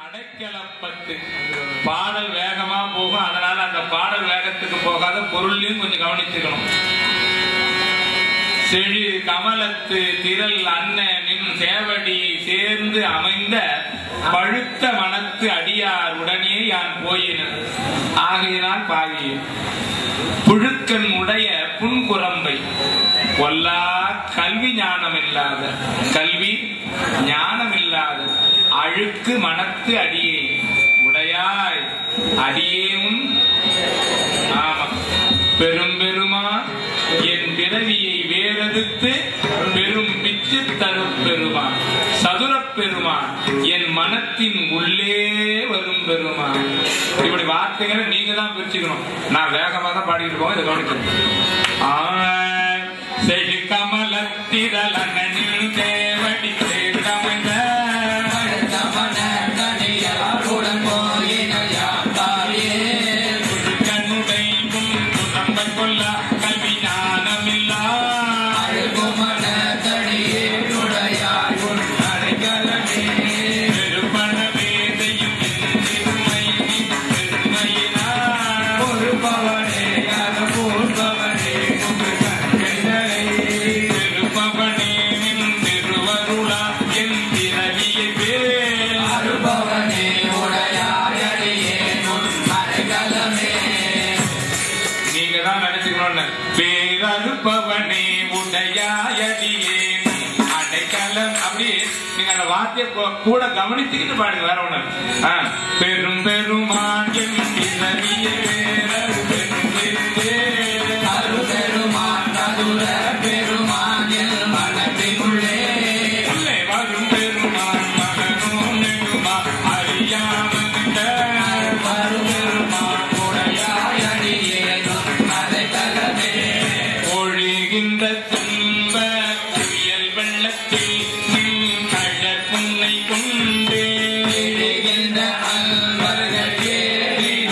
அடைக்கலப்பத்து பாடல் வேகமா போகும் அதனால அந்த பாடல் வேகத்துக்கு போகாத பொருளையும் கொஞ்சம் கவனிச்சுக்கணும் செழி கமலத்து திரள் அண்ணனின் சேவடியை சேர்ந்து அமைந்த பழுத்த மனத்து அடியார் உடனே யான் போயினர் ஆகையினால் பாவியேன் புழுக்கன் உடைய புன்குரம்பை கொல்லா கல்வி ஞானம் இல்லாத கல்வி ஞானம் இல்லாத அழுக்கு மனத்து அடியே உடையாய் அடியேவும் ஆமா பெரும் பெருமா என் பிறவியை வேறெடுத்து பெரும் பிச்சு தரும் பெருமான் சதுரப் பெருமான் என் மனத்தின் உள்ளே வரும் பெருமான் இப்படி வார்த்தைகளை நீங்க தான் பிரிச்சுக்கணும் நான் வேகமாக தான் பாடிட்டு போவேன் இதை கவனிக்கணும் ஆ, செழு கமலத்திரளனின் தேவடி சேர்ந்தமைந்த கண்ணுடை குணம்பை கொள்ள கல்வி ஞானமில்லா பெருமன வேதையும் என் திருமை பெருமையினார் திருப்பவனே நின் திருவருளா என் பிறவியை பேர் நீங்க தான் நினைச்சுக்கணும்னு பேரறுப்பவனே உடையாயடியே அடைக்கலம் அப்படி நீங்க அந்த வார்த்தையை கூ- கூட கவனிச்சுக்கிட்டு பாடுங்க வேற ஒண்ணு ஆ, பெரும் பெருமான் என் பிறவியை பேரரு பெரும் பெருந்தே. உள்ளே வரும் பெருமான் மகனும் நெடுமா அறியாமந்த ஒழுகின்ற துன்ப புயல் வெள்ளத்தில் நின் கழற் புன்னை கொண்டே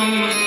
அனைத்தும்